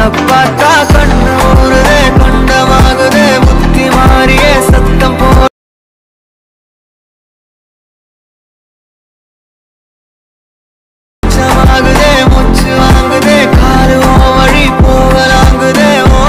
உன்னை பார்த்தா கண்ணு ஊறுதே கண்டமாகுதே புத்தி மாறியே சத்தம் போ ஆகுதே மூச்சு வாங்குதே காலு உன் வழி போகலாங்குதே ஓ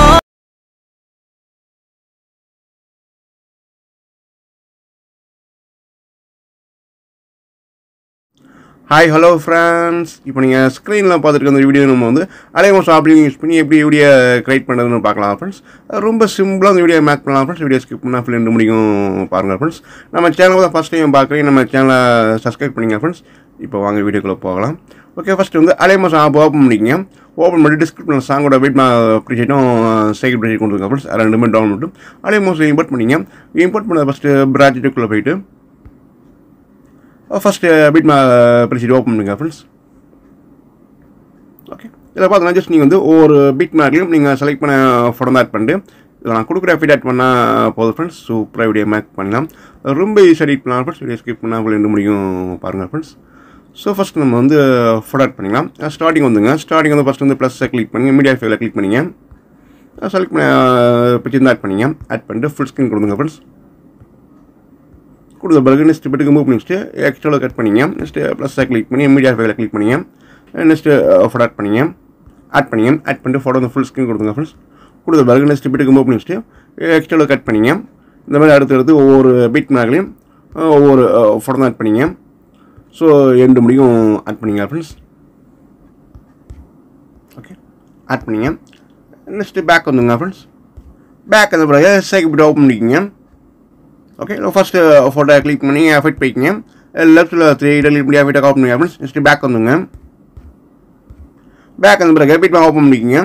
ஹாய் ஹலோ ஃப்ரெண்ட்ஸ் இப்போ நீங்கள் ஸ்க்ரீனில் பார்த்துருக்க அந்த வீடியோ நம்ம வந்து அலைமோஸ் அப்படி யூஸ் பண்ணி எப்படி வீடியோ கிரியேட் பண்ணுறதுன்னு பார்க்கலாம் ஃப்ரெண்ட்ஸ் ரொம்ப சிம்பிளாக அந்த வீடியோ மேக் பண்ணலாம் ஃப்ரெண்ட்ஸ் வீடியோ ஸ்கிப் பண்ணால் ஃபில் ரெண்டு முடியும் பாருங்கள் ஃப்ரெண்ட்ஸ் நம்ம சேனல் தான் ஃபஸ்ட் டைம் பார்க்குறீங்க நம்ம சேனலை சப்ஸ்கிரைப் பண்ணிங்க ஃப்ரெண்ட்ஸ் இப்போ வாங்க வீடியோக்குள்ளே போகலாம் ஓகே ஃபஸ்ட்டு வந்து அலைமோஸ் ஆப் ஓப்பன் பண்ணிக்கங்க ஓப்பன் பண்ணி டிஸ்கிரிப்ஷன் சாங்கோட வெயிட் ப்ரிஜெக்டும் சைக்கிள் ப்ரிஜெக்ட் கொண்டு வந்துருக்கேன் ஃப்ரெண்ட்ஸ் ரெண்டுமே டவுன்லோடு அலைமோஸ் இம்போர்ட் பண்ணிங்க இம்போர்ட் பண்ண ஃபஸ்ட்டு ப்ராஜெக்ட்டுக்குள்ளே போயிட்டு ஃபஸ்ட்டு பிட் ப்ரிசிட் ஓப்பன் பண்ணுங்க ஃப்ரெண்ட்ஸ் ஓகே இதில் பார்த்தீங்கன்னா ஜஸ்ட் நீங்கள் வந்து ஒவ்வொரு பிட் மேக்லையும் நீங்கள் செலக்ட் பண்ண ஃபோட்டோ ஆட் பண்ணிட்டு இதில் நான் கொடுக்குற ஃபீட் ஆட் பண்ணால் போதும் ஃப்ரெண்ட்ஸ் சூப்பராக வீடியோ மேக் பண்ணலாம் ரொம்ப ஈஸியாக எடிட் பண்ணலாம் ஃப்ரெண்ட்ஸ் வீடியோ ஸ்கிப் பண்ணால் ரெண்டு முடியும் பாருங்கள் ஃப்ரெண்ட்ஸ் ஸோ ஃபஸ்ட் நம்ம வந்து ஃபோட்டோ ஆட் பண்ணிக்கலாம் ஸ்டார்டிங் வந்துங்க ஸ்டார்டிங் வந்து ஃபஸ்ட் வந்து ப்ளஸ்ஸை கிளிக் பண்ணி மீடியா ஃபைலில் கிளிக் பண்ணிங்க செலக்ட் பண்ண பிக்சர் ஆட் பண்ணிங்க ஆட் பண்ணிட்டு ஃபுல் ஸ்க்ரீன் கொடுங்க ஃப்ரெண்ட்ஸ் கொடுத்த பிறகு நெக்ஸ்ட் பிட்டுக்கு மூவ் பண்ணிட்டு எக்ஸ்ட்ராவில் கட் பண்ணிங்க நெக்ஸ்ட்டு ப்ளஸ்ஸாக கிளிக் பண்ணி மீடியா ஃபைலில் கிளிக் பண்ணிங்க நெக்ஸ்ட்டு ஃபோட்டோ ஆட் பண்ணிங்க ஆட் பண்ணிங்க ஆட் பண்ணிட்டு ஃபோட்டோ வந்து ஃபுல் ஸ்க்ரீன் கொடுங்க ஃப்ரெண்ட்ஸ் கொடுத்த பிறகு நெக்ஸ்ட் பிட்டுக்கு மூவ் பண்ணிட்டு எக்ஸ்ட்ராவில் கட் பண்ணிங்க இந்த மாதிரி அடுத்து அடுத்து ஒவ்வொரு பிட் மேக்லையும் ஒவ்வொரு ஃபோட்டோ ஆட் பண்ணிங்க ஸோ ரெண்டு முடியும் ஆட் பண்ணிங்க ஃப்ரெண்ட்ஸ் ஓகே ஆட் பண்ணிங்க நெக்ஸ்ட்டு பேக் வந்துங்க ஃப்ரெண்ட்ஸ் பேக் அந்த பிறகு சேக் பிட் ஓப்பன் பண்ணிக்கிங்க ஓகே ஃபஸ்ட்டு ஃபோட்டோ கிளிக் பண்ணி எஃபெக்ட் போய்க்கிங்க லெஃப்ட்டில் த்ரீ டெலிட் பண்ணி எஃபெக்டாக ஓப்பன் பண்ணி ஃப்ரெண்ட்ஸ் நெக்ஸ்ட்டு பேக் வந்துங்க பேக் அந்த பிறகு எஃபெக்ட் ஓப்பன் பண்ணிக்கிங்க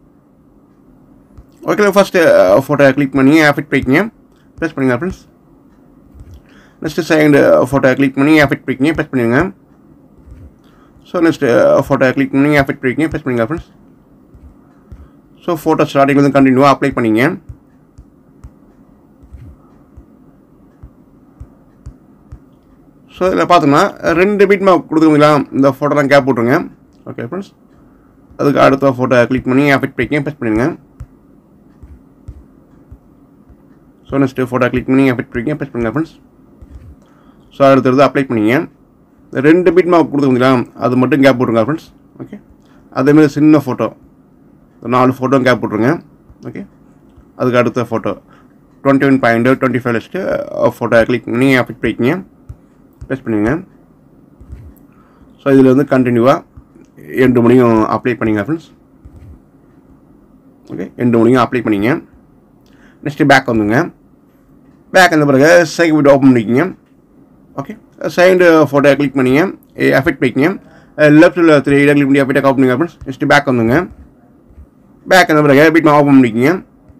ஓகே ஃபஸ்ட்டு ஃபோட்டோ கிளிக் பண்ணி எஃபெக்ட் போய்க்கிங்க ப்ரெஸ் பண்ணுங்க friends next second photo click பண்ணி எஃபெக்ட் போய்க்கிங்க ப்ரெஸ் பண்ணிடுங்க ஸோ நெக்ஸ்ட்டு ஃபோட்டோ கிளிக் பண்ணி எஃபெக்ட் போய்க்கிங்க ப்ரெஸ் பண்ணுங்க ஃப்ரெண்ட்ஸ் ஸோ ஃபோட்டோ ஸ்டார்டிங் வந்து கண்டினியூவாக அப்ளை பண்ணிங்க ஸோ இதில் பார்த்தோம்னா ரெண்டு பீட் மேப் கொடுத்துருங்களா இந்த ஃபோட்டோலாம் கேப் போட்டுருங்க ஓகே ஃப்ரெண்ட்ஸ் அதுக்கு அடுத்த ஃபோட்டோ கிளிக் பண்ணி எஃபெக்ட் போய்க்க ப்ரெஸ் பண்ணிடுங்க ஸோ நெக்ஸ்ட்டு ஃபோட்டோ கிளிக் பண்ணி எஃபெக்ட் போய்க்க ப்ரெஸ் பண்ணுங்க ஃப்ரெண்ட்ஸ் ஸோ அடுத்தது அப்ளை பண்ணிங்க இந்த ரெண்டு பீட் மேப் கொடுத்துருங்களா அது மட்டும் கேப் போட்டுருங்க ஃப்ரெண்ட்ஸ் ஓகே அதேமாதிரி சின்ன ஃபோட்டோ நாலு ஃபோட்டோ கேப் போட்டுருங்க ஓகே அதுக்கு அடுத்த photo twenty one point twenty five வச்சுட்டு ஃபோட்டோ கிளிக் பண்ணி எஃபெக்ட் போய்க்கிங்க ப்ரெஸ் பண்ணுங்க ஸோ இதில் வந்து கண்டினியூவாக ரெண்டு மணியும் அப்ளை பண்ணிங்க ஃப்ரெண்ட்ஸ் ஓகே ரெண்டு மணியும் அப்ளை பண்ணிங்க நெக்ஸ்ட்டு பேக் வந்துங்க பேக் வந்த பிறகு சைக்கிள் விட்டு ஓப்பன் பண்ணிக்கிங்க ஓகே செகண்டு ஃபோட்டோ கிளிக் பண்ணிங்க எஃபெக்ட் பண்ணிக்கிங்க லெஃப்ட்டில் த்ரீ கிளிக் பண்ணி எஃபெக்டாக ஓப்பன் பண்ணிங்க ஃப்ரெண்ட்ஸ் நெக்ஸ்ட்டு பேக் வந்துங்க பேக் வந்த பிறகு எஃபெக்ட் ஓப்பன் பண்ணிக்கிங்க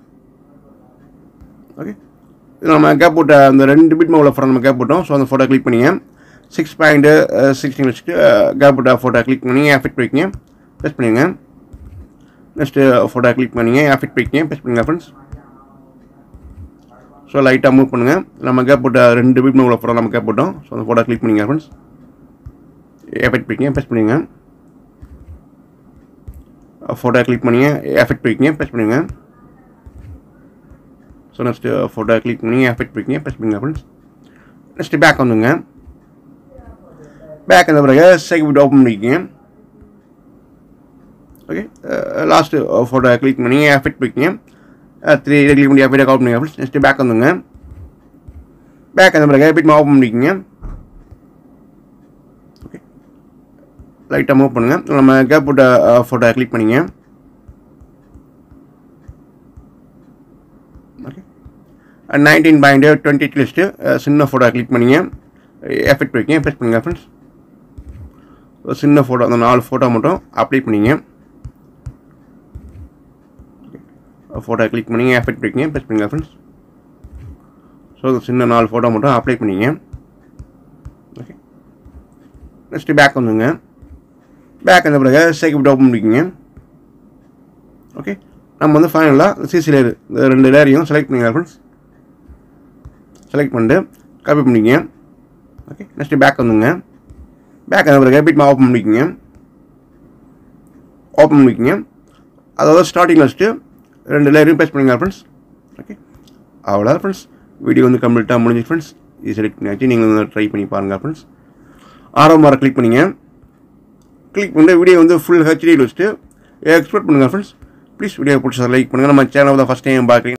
ஓகே இது நம்ம கேப் போட்ட அந்த ரெண்டு பிட் உள்ள ஃபோட்டோ நம்ம கேப் போட்டோம் ஸோ அந்த ஃபோட்டோ கிளிக் பண்ணிங்க சிக்ஸ் பாயிண்ட்டு சிக்ஸ்டின் வச்சுட்டு கேப் போட்ட ஃபோட்டோ கிளிக் பண்ணி எஃபெக்ட் வைக்கிங்க ப்ரெஸ் பண்ணிங்க நெக்ஸ்ட்டு ஃபோட்டோ கிளிக் பண்ணிங்க எஃபெக்ட் வைக்கிங்க ப்ரெஸ் பண்ணுங்க ஃப்ரெண்ட்ஸ் ஸோ லைட்டாக மூவ் பண்ணுங்கள் நம்ம கேப் போட்ட ரெண்டு பிட் உள்ள ஃபோட்டோ நம்ம கேப் போட்டோம் ஸோ அந்த ஃபோட்டோ கிளிக் பண்ணிங்க ஃப்ரெண்ட்ஸ் எஃபெக்ட் வைக்கிங்க ப்ரெஸ் பண்ணுங்க ஃபோட்டோ கிளிக் பண்ணிங்க எஃபெக்ட் வைக்கிங்க ப்ரெஸ் பண்ணுங்க ஸோ நெக்ஸ்ட்டு ஃபோட்டோ கிளிக் பண்ணி எஃபெக்ட் பண்ணிங்க ப்ரெஸ் பண்ணுங்க ஃப்ரெண்ட்ஸ் நெக்ஸ்ட்டு பேக் வந்துங்க பேக் வந்த பிறகு செக்யூட் ஓப்பன் பண்ணிக்கிங்க ஓகே லாஸ்ட்டு ஃபோட்டோ கிளிக் பண்ணி எஃபெக்ட் பண்ணிக்கிங்க த்ரீ கிளிக் பண்ணி எஃபெக்ட் அவுட் பண்ணிங்க ஃப்ரெண்ட்ஸ் நெக்ஸ்ட்டு பேக் வந்துங்க பேக் வந்த பிறகு எஃபெக்ட் ஓப்பன் பண்ணிக்கிங்க ஓகே லைட்டாக மூவ் பண்ணுங்கள் நம்ம கேப் போட்ட ஃபோட்டோ கிளிக் பண்ணிங்க ஓகே நைன்டீன் பாயிண்ட் டுவெண்ட்டி லிஸ்ட்டு சின்ன ஃபோட்டோ கிளிக் பண்ணிங்க எஃபெக்ட் வைக்கிங்க ப்ரெஸ் பண்ணுங்க ஃப்ரெண்ட்ஸ் சின்ன ஃபோட்டோ அந்த நாலு ஃபோட்டோ மட்டும் அப்ளை பண்ணிங்க ஃபோட்டோ கிளிக் பண்ணிங்க எஃபெக்ட் வைக்கிங்க ப்ரெஸ் பண்ணுங்க ஃப்ரெண்ட்ஸ் ஸோ சின்ன நாலு ஃபோட்டோ மட்டும் அப்ளை பண்ணிங்க ஓகே நெக்ஸ்ட்டு பேக் வந்துங்க பேக் வந்த பிறகு சேக்கிப்ட் ஓப்பன் பண்ணிக்கிங்க ஓகே நம்ம வந்து ஃபைனலாக சிசி லேயர் இந்த ரெண்டு லேயரையும் செலக்ட் பண்ணிங்க ஃப்ரெண்ட்ஸ் செலக்ட் பண்ணிட்டு காப்பி பண்ணிங்க ஓகே நெக்ஸ்ட்டு பேக் வந்துங்க பேக் அந்த பிறகு பிட் ஓப்பன் பண்ணிக்கோங்க ஓப்பன் பண்ணிக்கோங்க அதாவது ஸ்டார்டிங் வச்சுட்டு ரெண்டு லேயரையும் பேஸ்ட் பண்ணுங்க ஃப்ரெண்ட்ஸ் ஓகே அவ்வளோதான் ஃப்ரெண்ட்ஸ் வீடியோ வந்து கம்ப்ளீட்டாக முடிஞ்சு ஃப்ரெண்ட்ஸ் இது செலக்ட் பண்ணியாச்சு நீங்கள் வந்து ட்ரை பண்ணி பாருங்கள் ஃப்ரெண்ட்ஸ் ஆறாம் வாரம் கிளிக் பண்ணிங்க கிளிக் பண்ணி வீடியோ வந்து ஃபுல் ஹெச்டியில் வச்சுட்டு எக்ஸ்போர்ட் பண்ணுங்கள் ஃப்ரெண்ட்ஸ் ப்ளீஸ் வீடியோ பிடிச்சதை லைக் பண்ணுங்கள் நம்ம சேனல் தான் ஃபஸ்ட் டைம் பார்க்குறீங்க